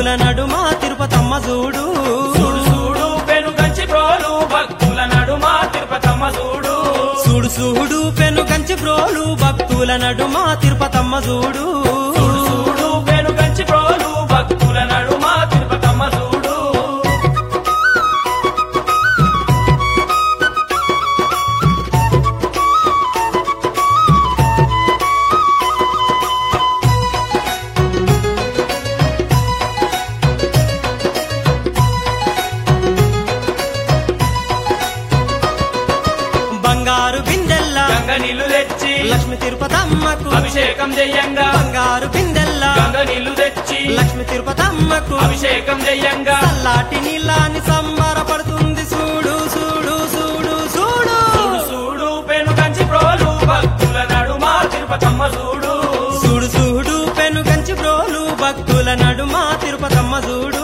భక్తుల నడుమ తిరుపతమ్మ చూడు చూడు చూడు పెను కంచి ప్రోలు భక్తుల నడుమ తిరుపతమ్మ చూడు చూడు చూడు పెను కంచి బ్రోలు భక్తుల నడుమ తిరుపతమ్మ చూడు చూడు చూడు పెను కంచి ప్రోలు భక్తుల నడుమ తిరుపతమ్మ చూడు బంగారు బిందెల్ల గంగ నీళ్లు తెచ్చి లక్ష్మి తిరుపతమ్మకు అభిషేకం చెయ్యంగా బంగారు బిందెల్ల గంగ నీళ్లు తెచ్చి లక్ష్మి తిరుపతమ్మకు అభిషేకం చెయ్యంగా చల్లాటి నీళ్ళని సంబరపడుతుంది చూడు చూడు చూడు చూడు చూడు చూడు పెను కంచి ప్రోలు భక్తుల నడుమ తిరుపతమ్మ చూడు చూడు చూడు పెను కంచి బ్రోలు భక్తుల నడుమ తిరుపతమ్మ చూడు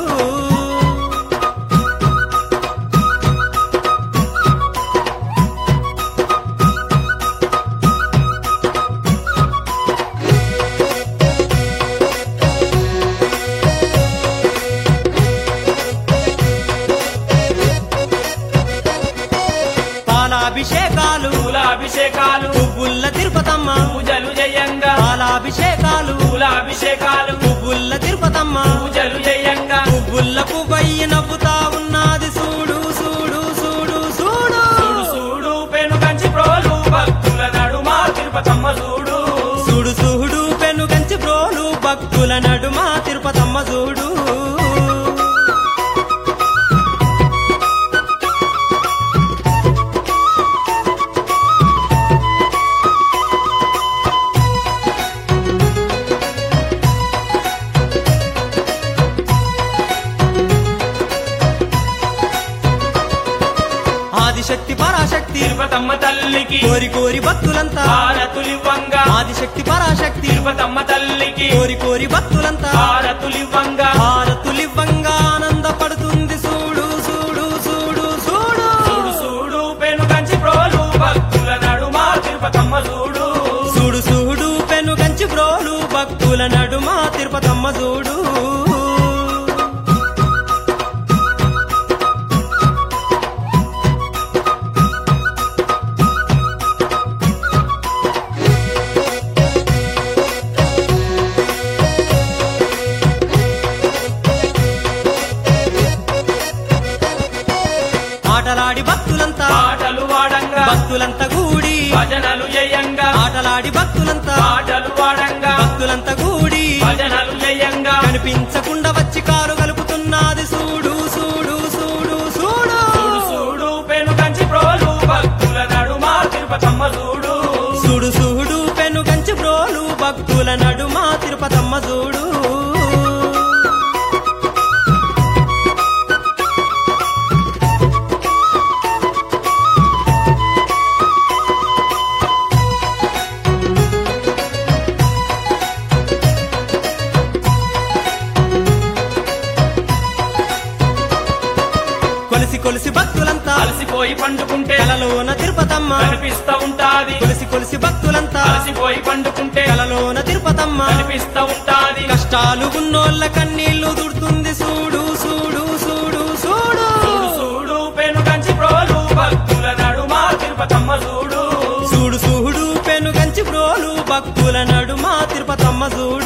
పాలాభిషేకాలు పూల అభిషేకాలు పువ్వుల్ల తిరుపతమ్మ పూజలు చెయ్యంగా పాలాభిషేకాలు పూల అభిషేకాలు పువ్వుల్ల తిరుపతమ్మ పూజలు చెయ్యంగా పువ్వుల్ల పువ్వయ్య నవ్వుతా ఉన్నది చూడు చూడు చూడు చూడు చూడు చూడు పెను కంచి ప్రోలు భక్తుల నడుమ తిరుపతమ్మ చూడు చూడు చూడు పెను కంచి బ్రోలు భక్తుల నడుమ తిరుపతమ్మ చూడు ఆదిశక్తి పరాశక్తి తిరుపతమ్మ తల్లికి కోరి కోరి భక్తులంతా హారతులివ్వంగా ఆదిశక్తి పరాశక్తి తిరుపతమ్మ తల్లికి కోరి కోరి భక్తులంతా హారతులివ్వంగా హారతులివ్వంగా ఆనందపడుతుంది చూడు చూడు చూడు చూడు చూడు చూడు పెను కంచి ప్రోలు భక్తుల నడుమ తిరుపతమ్మ చూడు చూడు చూడు పెను కంచి బ్రోలు భక్తుల నడుమ తిరుపతమ్మ చూడు ఆటలాడి భక్తులంతా పాటలు వాడంగా భక్తులంతా కూడి భజనలు చేయంగా ఆటలాడి భక్తులంతా పాటలు వాడంగా భక్తులంతా కూడి భజనలు చేయంగా కనిపించకుండా వచ్చి కారు కలుపుతున్నది చూడు చూడు చూడు చూడు చూడు చూడు పెను కంచి ప్రోలు భక్తుల నడుమ తిరుపతమ్మ చూడు చూడు చూడు పెను కంచి బ్రోలు భక్తుల నడుమ తిరుపతమ్మ చూడు కొలిసి కొలిసి భక్తులంతా అలసిపోయి పండుకుంటే కలలోన తిరుపతమ్మ కనిపిస్తా ఉంటాది కొలిసి కొలిసి భక్తులంతా అలసిపోయి పండుకుంటే కలలోన తిరుపతమ్మ కనిపిస్తా ఉంటాది కష్టాలు ఉన్నోళ్ళ కన్నీళ్లు దుడుతుంది చూడు చూడు చూడు చూడు చూడు చూడు పెను కంచి ప్రోలు భక్తుల నడుమ తిరుపతమ్మ చూడు చూడు చూడు పెను కంచి బ్రోలు భక్తుల నడుమ తిరుపతమ్మ చూడు